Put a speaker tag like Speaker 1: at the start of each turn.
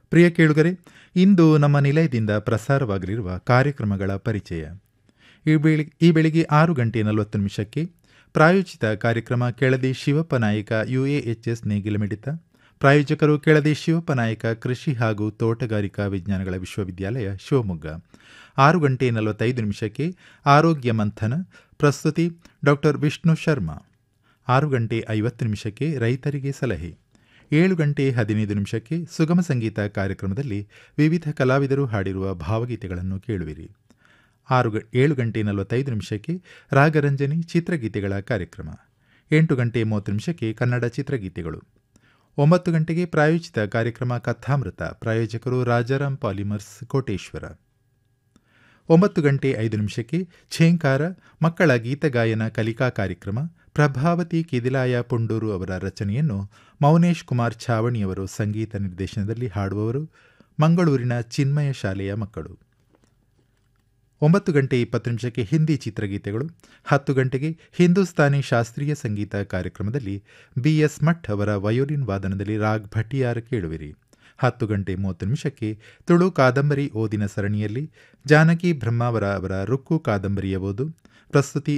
Speaker 1: ಪ್ರಿಯ ಕೇಳುಗರೆ ಇಂದು ನಮ್ಮ ನಿಲಯದಿಂದ ಪ್ರಸಾರವಾಗಲಿರುವ ಕಾರ್ಯಕ್ರಮಗಳ ಪರಿಚಯ ಈ ಬೆಳಿ ಈ ಬೆಳಿಗ್ಗೆ ಆರು ಗಂಟೆ ನಲವತ್ತು ನಿಮಿಷಕ್ಕೆ ಪ್ರಾಯೋಜಿತ ಕಾರ್ಯಕ್ರಮ ಕೆಳದಿ ಶಿವಪ್ಪ ನಾಯಕ ಯುಎಎಚ್ಎಸ್ ನೇಗಿಲ ಮಿಡಿತ ಪ್ರಾಯೋಜಕರು ಕೆಳದಿ ಶಿವಪ್ಪ ನಾಯಕ ಕೃಷಿ ಹಾಗೂ ತೋಟಗಾರಿಕಾ ವಿಜ್ಞಾನಗಳ ವಿಶ್ವವಿದ್ಯಾಲಯ ಶಿವಮೊಗ್ಗ ಆರು ಗಂಟೆ ನಲವತ್ತೈದು ನಿಮಿಷಕ್ಕೆ ಆರೋಗ್ಯ ಮಂಥನ ಪ್ರಸ್ತುತಿ ಡಾಕ್ಟರ್ ವಿಷ್ಣು ಶರ್ಮಾ ಆರು ಗಂಟೆ ಐವತ್ತು ನಿಮಿಷಕ್ಕೆ ರೈತರಿಗೆ ಸಲಹೆ ಏಳು ಗಂಟೆ ಹದಿನೈದು ನಿಮಿಷಕ್ಕೆ ಸುಗಮ ಸಂಗೀತ ಕಾರ್ಯಕ್ರಮದಲ್ಲಿ ವಿವಿಧ ಕಲಾವಿದರು ಹಾಡಿರುವ ಭಾವಗೀತೆಗಳನ್ನು ಕೇಳುವಿರಿ ಆರು ಗ ಏಳು ಗಂಟೆ ನಲವತ್ತೈದು ನಿಮಿಷಕ್ಕೆ ರಾಗರಂಜನಿ ಚಿತ್ರಗೀತೆಗಳ ಕಾರ್ಯಕ್ರಮ ಎಂಟು ಗಂಟೆ ಮೂವತ್ತು ನಿಮಿಷಕ್ಕೆ ಕನ್ನಡ ಚಿತ್ರಗೀತೆಗಳು ಒಂಬತ್ತು ಗಂಟೆಗೆ ಪ್ರಾಯೋಜಿತ ಕಾರ್ಯಕ್ರಮ ಕಥಾಮೃತ ಪ್ರಾಯೋಜಕರು ರಾಜಾರಾಮ್ ಪಾಲಿಮರ್ಸ್ ಕೋಟೇಶ್ವರ ಒಂಬತ್ತು ಗಂಟೆ ಐದು ನಿಮಿಷಕ್ಕೆ ಛೇಂಕಾರ ಮಕ್ಕಳ ಗೀತಗಾಯನ ಕಲಿಕಾ ಕಾರ್ಯಕ್ರಮ ಪ್ರಭಾವತಿ ಕಿದಿಲಾಯ ಪುಂಡೂರು ಅವರ ರಚನೆಯನ್ನು ಮೌನೇಶ್ ಕುಮಾರ್ ಛಾವಣಿಯವರು ಸಂಗೀತ ನಿರ್ದೇಶನದಲ್ಲಿ ಹಾಡುವವರು ಮಂಗಳೂರಿನ ಚಿನ್ಮಯ ಶಾಲೆಯ ಮಕ್ಕಳು ಒಂಬತ್ತು ಗಂಟೆ ಇಪ್ಪತ್ತು ನಿಮಿಷಕ್ಕೆ ಹಿಂದಿ ಚಿತ್ರಗೀತೆಗಳು ಹತ್ತು ಗಂಟೆಗೆ ಹಿಂದೂಸ್ತಾನಿ ಶಾಸ್ತ್ರೀಯ ಸಂಗೀತ ಕಾರ್ಯಕ್ರಮದಲ್ಲಿ ಬಿ ಎಸ್ ಮಠ್ ಅವರ ವಯೋಲಿನ್ ವಾದನದಲ್ಲಿ ರಾಗ್ ಭಟ್ಟಿಯಾರ್ ಕೇಳುವಿರಿ ಹತ್ತು ಗಂಟೆ ಮೂವತ್ತು ನಿಮಿಷಕ್ಕೆ ತುಳು ಕಾದಂಬರಿ ಓದಿನ ಸರಣಿಯಲ್ಲಿ ಜಾನಕಿ ಬ್ರಹ್ಮಾವರ ಅವರ ರುಕ್ಕು ಕಾದಂಬರಿಯ ಓದು ಪ್ರಸ್ತುತಿ